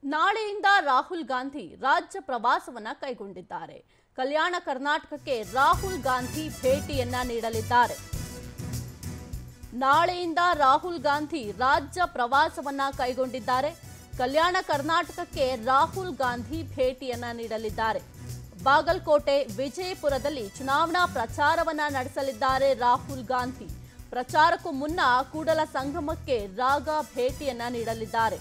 ನಾಳೆಯಿಂದ ರಾಹುಲ್ ಗಾಂಧಿ ರಾಜ್ಯ ಪ್ರವಾಸವನ್ನ ಕೈಗೊಂಡಿದ್ದಾರೆ ಕಲ್ಯಾಣ ಕರ್ನಾಟಕಕ್ಕೆ ರಾಹುಲ್ ಗಾಂಧಿ ಭೇಟಿಯನ್ನ ನೀಡಲಿದ್ದಾರೆ ನಾಳೆಯಿಂದ ರಾಹುಲ್ ಗಾಂಧಿ ರಾಜ್ಯ ಪ್ರವಾಸವನ್ನ ಕೈಗೊಂಡಿದ್ದಾರೆ ಕಲ್ಯಾಣ ಕರ್ನಾಟಕಕ್ಕೆ ರಾಹುಲ್ ಗಾಂಧಿ ಭೇಟಿಯನ್ನ ನೀಡಲಿದ್ದಾರೆ ಬಾಗಲಕೋಟೆ ವಿಜಯಪುರದಲ್ಲಿ ಚುನಾವಣಾ ಪ್ರಚಾರವನ್ನ ನಡೆಸಲಿದ್ದಾರೆ ರಾಹುಲ್ ಗಾಂಧಿ ಪ್ರಚಾರಕ್ಕೂ ಮುನ್ನ ಕೂಡಲ ಸಂಗಮಕ್ಕೆ ರಾಗ ಭೇಟಿಯನ್ನ ನೀಡಲಿದ್ದಾರೆ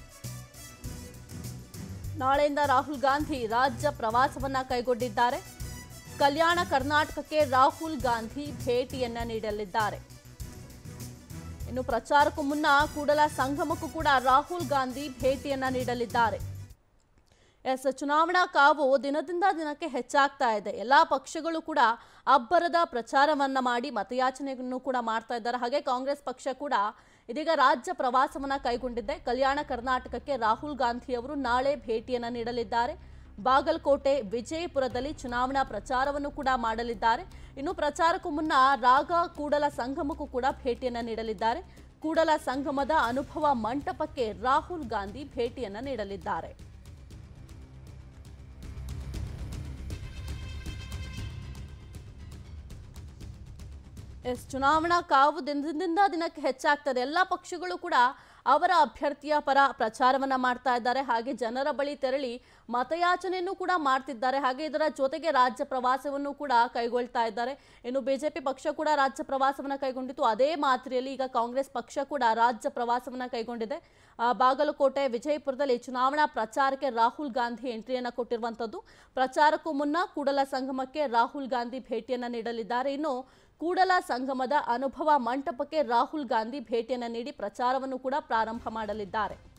ನಾಳೆಯಿಂದ ರಾಹುಲ್ ಗಾಂಧಿ ರಾಜ್ಯ ಪ್ರವಾಸವನ್ನ ಕೈಗೊಂಡಿದ್ದಾರೆ ಕಲ್ಯಾಣ ಕರ್ನಾಟಕಕ್ಕೆ ರಾಹುಲ್ ಗಾಂಧಿ ಭೇಟಿಯನ್ನ ನೀಡಲಿದ್ದಾರೆ ಇನ್ನು ಪ್ರಚಾರಕ್ಕೂ ಮುನ್ನ ಕೂಡಲ ಸಂಗಮಕ್ಕೂ ಕೂಡ ರಾಹುಲ್ ಗಾಂಧಿ ಭೇಟಿಯನ್ನ ನೀಡಲಿದ್ದಾರೆ ಎಸ್ ಚುನಾವಣಾ ಕಾವು ದಿನದಿಂದ ದಿನಕ್ಕೆ ಹೆಚ್ಚಾಗ್ತಾ ಇದೆ ಎಲ್ಲಾ ಪಕ್ಷಗಳು ಕೂಡ ಅಬ್ಬರದ ಪ್ರಚಾರವನ್ನ ಮಾಡಿ ಮತಯಾಚನೆಯನ್ನು ಕೂಡ ಮಾಡ್ತಾ ಇದ್ದಾರೆ ಹಾಗೆ ಕಾಂಗ್ರೆಸ್ ಪಕ್ಷ ಕೂಡ ಇದೀಗ ರಾಜ್ಯ ಪ್ರವಾಸವನ್ನ ಕೈಗೊಂಡಿದೆ ಕಲ್ಯಾಣ ಕರ್ನಾಟಕಕ್ಕೆ ರಾಹುಲ್ ಗಾಂಧಿ ಅವರು ನಾಳೆ ಭೇಟಿಯನ್ನ ನೀಡಲಿದ್ದಾರೆ ಬಾಗಲಕೋಟೆ ವಿಜಯಪುರದಲ್ಲಿ ಚುನಾವಣಾ ಪ್ರಚಾರವನ್ನು ಕೂಡ ಮಾಡಲಿದ್ದಾರೆ ಇನ್ನು ಪ್ರಚಾರಕ್ಕೂ ಮುನ್ನ ರಾಗ ಕೂಡಲ ಸಂಗಮಕ್ಕೂ ಕೂಡ ಭೇಟಿಯನ್ನ ನೀಡಲಿದ್ದಾರೆ ಕೂಡಲ ಸಂಗಮದ ಅನುಭವ ಮಂಟಪಕ್ಕೆ ರಾಹುಲ್ ಗಾಂಧಿ ಭೇಟಿಯನ್ನ ನೀಡಲಿದ್ದಾರೆ ಎಸ್ ಚುನಾವಣಾ ಕಾವು ದಿನದಿಂದ ದಿನಕ್ಕೆ ಹೆಚ್ಚಾಗ್ತದೆ ಎಲ್ಲ ಪಕ್ಷಗಳು ಕೂಡ ಅವರ ಅಭ್ಯರ್ಥಿಯ ಪರ ಪ್ರಚಾರವನ್ನ ಮಾಡ್ತಾ ಇದ್ದಾರೆ ಹಾಗೆ ಜನರ ಬಳಿ ತೆರಳಿ ಮತಯಾಚನೆಯನ್ನು ಕೂಡ ಮಾಡ್ತಿದ್ದಾರೆ ಹಾಗೆ ಇದರ ಜೊತೆಗೆ ರಾಜ್ಯ ಪ್ರವಾಸವನ್ನು ಕೂಡ ಕೈಗೊಳ್ತಾ ಇದ್ದಾರೆ ಇನ್ನು ಬಿಜೆಪಿ ಪಕ್ಷ ಕೂಡ ರಾಜ್ಯ ಪ್ರವಾಸವನ್ನ ಕೈಗೊಂಡಿತ್ತು ಅದೇ ಮಾದರಿಯಲ್ಲಿ ಈಗ ಕಾಂಗ್ರೆಸ್ ಪಕ್ಷ ಕೂಡ ರಾಜ್ಯ ಪ್ರವಾಸವನ್ನ ಕೈಗೊಂಡಿದೆ ಆ, ಬಾಗಲಕೋಟೆ ವಿಜಯಪುರದಲ್ಲಿ ಚುನಾವಣಾ ಪ್ರಚಾರಕ್ಕೆ ರಾಹುಲ್ ಗಾಂಧಿ ಎಂಟ್ರಿಯನ್ನ ಕೊಟ್ಟಿರುವಂತದ್ದು ಪ್ರಚಾರಕ್ಕೂ ಮುನ್ನ ಕೂಡಲ ಸಂಗಮಕ್ಕೆ ರಾಹುಲ್ ಗಾಂಧಿ ಭೇಟಿಯನ್ನ ನೀಡಲಿದ್ದಾರೆ ಇನ್ನು ಕೂಡಲ ಸಂಗಮದ ಅನುಭವ ಮಂಟಪಕ್ಕೆ ರಾಹುಲ್ ಗಾಂಧಿ ಭೇಟಿಯನ್ನ ನೀಡಿ ಪ್ರಚಾರವನ್ನು ಕೂಡ ಪ್ರಾರಂಭ ಮಾಡಲಿದ್ದಾರೆ